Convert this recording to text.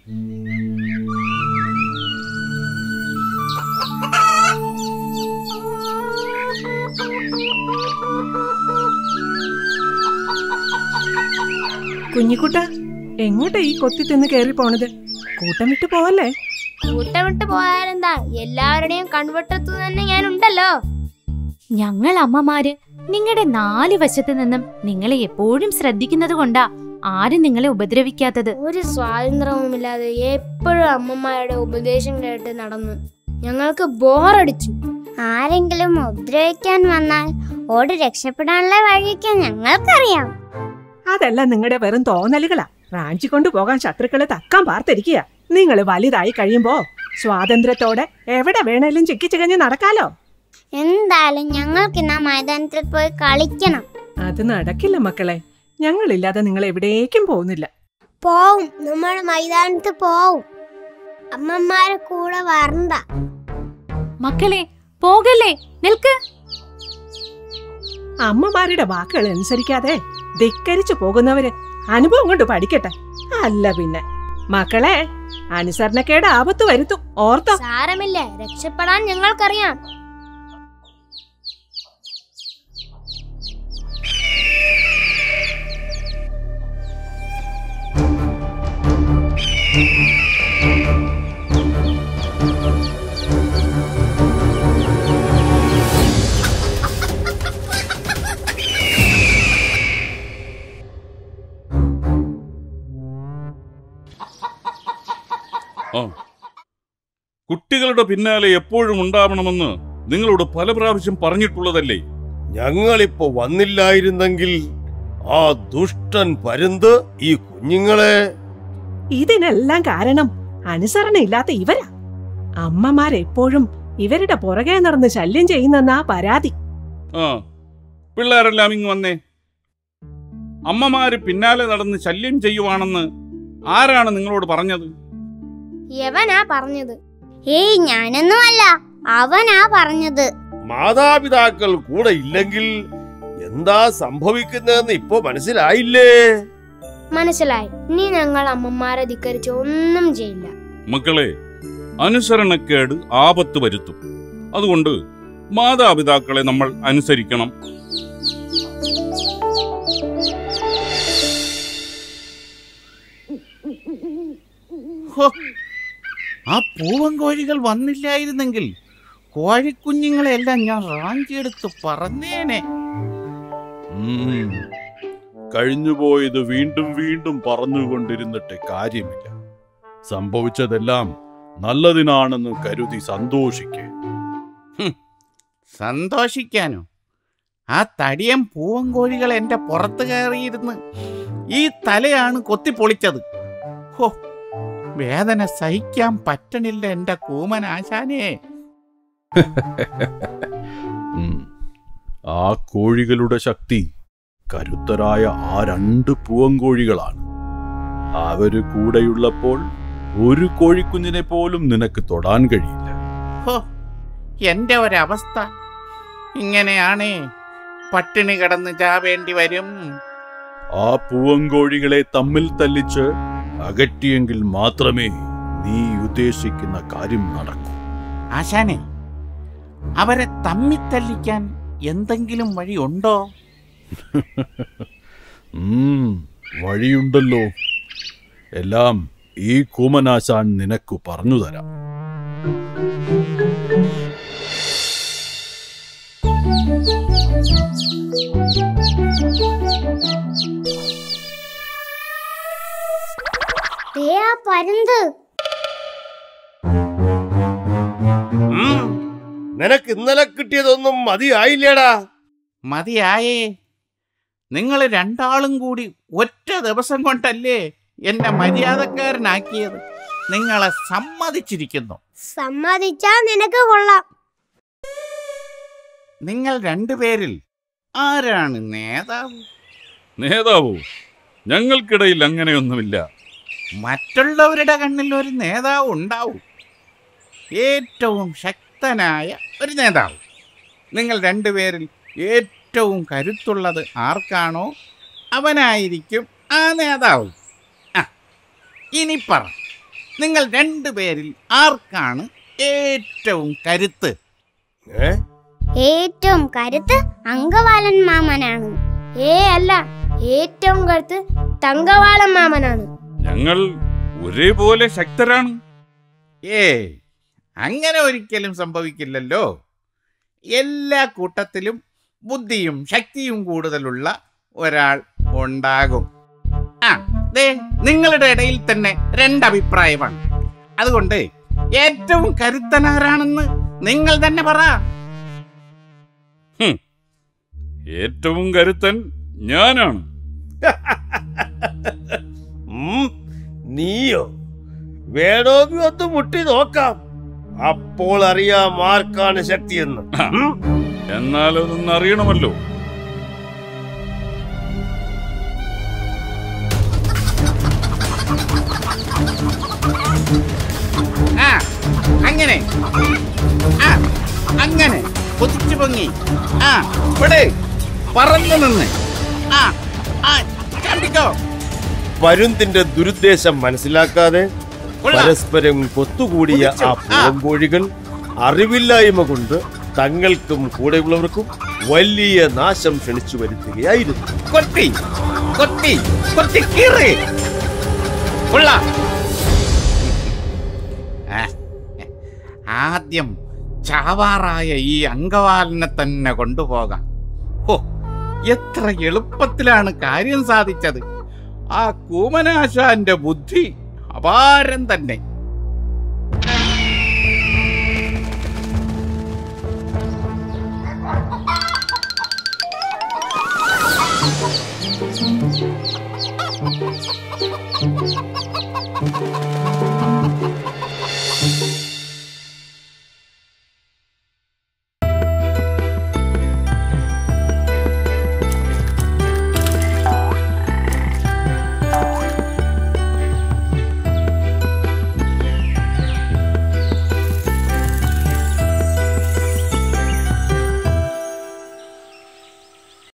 കുഞ്ഞിക്കുട്ട എങ്ങോട്ടാ ഈ കൊത്തി തിന്ന് കേറി പോണത് കൂട്ടം വിട്ട് പോവല്ലേ കൂട്ടം വിട്ട് പോയാലെന്താ എല്ലാവരുടെയും കൺവെട്ടത്തു തന്നെ ഞാനുണ്ടല്ലോ ഞങ്ങൾ അമ്മമാര് നിങ്ങളുടെ നാല് വശത്ത് നിന്നും നിങ്ങളെ എപ്പോഴും ശ്രദ്ധിക്കുന്നത് കൊണ്ടാ ആരും നിങ്ങളെ ഉപദ്രവിക്കാത്തത് ഒരു സ്വാതന്ത്ര്യവുമില്ലാതെ എപ്പോഴും അമ്മമാരുടെ ഉപദേശം കേട്ട് നടന്നു ഞങ്ങൾക്ക് ബോറടിച്ചു ആരെങ്കിലും ഉപദ്രവിക്കാൻ വന്നാൽ ഓടി രക്ഷപ്പെടാനുള്ള വഴിയൊക്കെ ഞങ്ങൾക്കറിയാം അതെല്ലാം നിങ്ങളുടെ വെറും തോന്നലുകളാ റാഞ്ചി കൊണ്ടുപോകാൻ ശത്രുക്കളെ തക്കാൻ പാർത്തിരിക്കുക നിങ്ങൾ വലുതായി കഴിയുമ്പോ സ്വാതന്ത്ര്യത്തോടെ എവിടെ വേണേലും ചിക്കി ചികഞ്ഞ് നടക്കാലോ എന്തായാലും ഞങ്ങൾക്ക് ഇന്ന് ആ മൈതാനത്തിൽ പോയി കളിക്കണം അത് നടക്കില്ല മക്കളെ ഞങ്ങളില്ലാതെ നിങ്ങൾ എവിടേക്കും പോകുന്നില്ല പോവും നമ്മൾ മൈതാനത്ത് പോവും അമ്മമാരെ കൂടെ വരണ്ട മക്കളെ പോകല്ലേ നിൽക്ക് അമ്മമാരുടെ വാക്കുകൾ അനുസരിക്കാതെ ധിക്കരിച്ചു പോകുന്നവര് അനുഭവം കൊണ്ട് പഠിക്കട്ടെ അല്ല പിന്നെ മക്കളെ അനുസരണക്കേട് ആപത്ത് വരുത്തും ഓർത്തോ സാരമില്ല രക്ഷപ്പെടാൻ ഞങ്ങൾക്കറിയാം ആ കുട്ടികളുടെ പിന്നാലെ എപ്പോഴും ഉണ്ടാവണമെന്ന് നിങ്ങളോട് പല പ്രാവശ്യം പറഞ്ഞിട്ടുള്ളതല്ലേ ഞങ്ങളിപ്പോ വന്നില്ലായിരുന്നെങ്കിൽ ആ ദുഷ്ടൻ പരുന്ത് ഈ കുഞ്ഞുങ്ങളെ ഇതിനെല്ലാം കാരണം അനുസരണയില്ലാത്ത ഇവരാ അമ്മമാരെപ്പോഴും ഇവരുടെ പുറകെ നടന്ന് ശല്യം ചെയ്യുന്നെന്നാ പരാതി ആ പിള്ളേരെല്ലാം ഇങ്ങ് വന്നേ അമ്മമാര് പിന്നാലെ നടന്ന് ശല്യം ചെയ്യുവാണെന്ന് ആരാണ് നിങ്ങളോട് പറഞ്ഞത് യവനാ പറഞ്ഞത് ഏയ് ഞാനൊന്നുമല്ല അവനാ പറഞ്ഞത് മാതാപിതാക്കൾ കൂടെ ഇല്ലെങ്കിൽ എന്താ സംഭവിക്കുന്നതെന്ന് ഇപ്പൊ മനസ്സിലായില്ലേ മനസ്സിലായി ഇനി ഞങ്ങൾ അമ്മമാരെ ധിക്കരിച്ച് ഒന്നും ചെയ്യില്ല മക്കളെ അനുസരണക്കേട് ആപത്ത് വരുത്തും അതുകൊണ്ട് മാതാപിതാക്കളെ നമ്മൾ അനുസരിക്കണം ഹോ, ആ പൂവൻ കോഴികൾ വന്നില്ലായിരുന്നെങ്കിൽ കോഴിക്കുഞ്ഞുങ്ങളെല്ലാം ഞാൻ റാഞ്ചിയെടുത്ത് പറഞ്ഞേനെ ഉം. കഴിഞ്ഞുപോയത് വീണ്ടും വീണ്ടും പറഞ്ഞുകൊണ്ടിരുന്നിട്ട് കാര്യമില്ല സംഭവിച്ചതെല്ലാം നല്ലതിനാണെന്ന് കരുതി സന്തോഷിക്കേ സന്തോഷിക്കാനോ ആ തടിയൻ പൂവൻ കോഴികൾ എന്റെ പുറത്ത് കയറിയിരുന്ന് ഈ തലയാണ് കൊത്തിപ്പൊളിച്ചത് ഹോ വേദന സഹിക്കാൻ പറ്റണില്ല എന്റെ കൂമൻ ആശാനേ ഉം. ആ കോഴികളുടെ ശക്തി കരുത്തരായ ആ രണ്ട് പൂവൻകോഴികളാണ് അവര് കൂടെയുള്ളപ്പോൾ ഒരു കോഴിക്കുഞ്ഞിനെ പോലും നിനക്ക് തൊടാൻ കഴിയില്ല ഹോ എന്റെ ഒരവസ്ഥ ഇങ്ങനെയാണേ പട്ടിണി കിടന്ന് ചാവേണ്ടി വരും ആ പൂവൻകോഴികളെ തമ്മിൽ തല്ലിച്ച് അകറ്റിയെങ്കിൽ മാത്രമേ നീ ഉദ്ദേശിക്കുന്ന കാര്യം നടക്കൂ ആശാനെ അവരെ തമ്മിത്തല്ലിക്കാൻ എന്തെങ്കിലും വഴി ഉണ്ടോ ഉം, വഴിയുണ്ടല്ലോ എല്ലാം ഈ കൂമനാശാൻ നിനക്ക് പറഞ്ഞു തരാം ദേ ആ പരുന്ത് ഉം. നിനക്ക് ഇന്നലെ കിട്ടിയതൊന്നും മതിയായില്ലേടാ മതിയായേ നിങ്ങൾ രണ്ടാളും കൂടി ഒറ്റ ദിവസം കൊണ്ടല്ലേ എന്നെ മര്യാദക്കാരനാക്കിയത് നിങ്ങളെ സമ്മതിച്ചിരിക്കുന്നു സമ്മതിച്ചാ നിനക്ക് കൊള്ളാം നിങ്ങൾ രണ്ടുപേരിൽ ആരാണ് നേതാവ് നേതാവോ ഞങ്ങൾക്കിടയിൽ അങ്ങനെയൊന്നുമില്ല മറ്റുള്ളവരുടെ കണ്ണിൽ ഒരു നേതാവ് ഉണ്ടാവും ഏറ്റവും ശക്തനായ ഒരു നേതാവ് നിങ്ങൾ രണ്ടുപേരിൽ ഏറ്റവും കരുത്തുള്ളത് ആർക്കാണോ അവനായിരിക്കും ആ നേതാവ് ആ ഇനി പറ നിങ്ങൾ രണ്ടുപേരിൽ ആർക്കാണ് ഏറ്റവും കരുത്ത് ഏ ഏറ്റവും കരുത്ത് അങ്കവാലൻ മാമനാണ് ഏ അല്ല ഏറ്റവും കരുത്ത് തങ്കവാളം മാമനാണ് ഞങ്ങൾ ഒരേപോലെ ശക്തരാണ് ഏ അങ്ങനെ ഒരിക്കലും സംഭവിക്കില്ലല്ലോ എല്ലാ കൂട്ടത്തിലും ബുദ്ധിയും ശക്തിയും കൂടുതലുള്ള ഒരാൾ ഉണ്ടാകും ആ ദേ നിങ്ങളുടെ ഇടയിൽ തന്നെ രണ്ടഭിപ്രായമാണ് അതുകൊണ്ട് ഏറ്റവും കരുത്തനാരാണെന്ന് നിങ്ങൾ തന്നെ പറ ഏറ്റവും കരുത്തൻ ഞാനാണ് ഉം, നീയോ വേണമെങ്കിൽ ഒന്ന് മുട്ടി നോക്കാം അപ്പോൾ അറിയാം ആർക്കാണ് ശക്തിയെന്ന് ഉം. എന്നാൽ അതൊന്ന് അറിയണമല്ലോ ആ അങ്ങനെ ആ അങ്ങനെ കുതിച്ചു പൊങ്ങി ആ ഇവിടെ പറന്നു നിന്ന് ആ ആ ചാടിക്കോ പരുന്തിന്റെ ദുരുദ്ദേശം മനസ്സിലാക്കാതെ കൊള്ളാം. പരസ്പരം കൊത്തുകൂടിയ ആ കുതിച്ചു. ആ. പൂവൻകോഴികൾ അറിവില്ലായ്മ കൊണ്ട് തങ്ങൾക്കും കൂടെയുള്ളവർക്കും വലിയ നാശം ക്ഷണിച്ചു വരുത്തുകയായിരുന്നു കൊത്തി കൊത്തി കൊത്തി കീറി കൊള്ളാം ആ, ആദ്യം ചാവാറായ ഈ അങ്കവാലിനെ തന്നെ കൊണ്ടുപോകാം ഓ എത്ര എളുപ്പത്തിലാണ് കാര്യം സാധിച്ചത് ആ കൂമനാശാന്റെ ബുദ്ധി അപാരം തന്നെ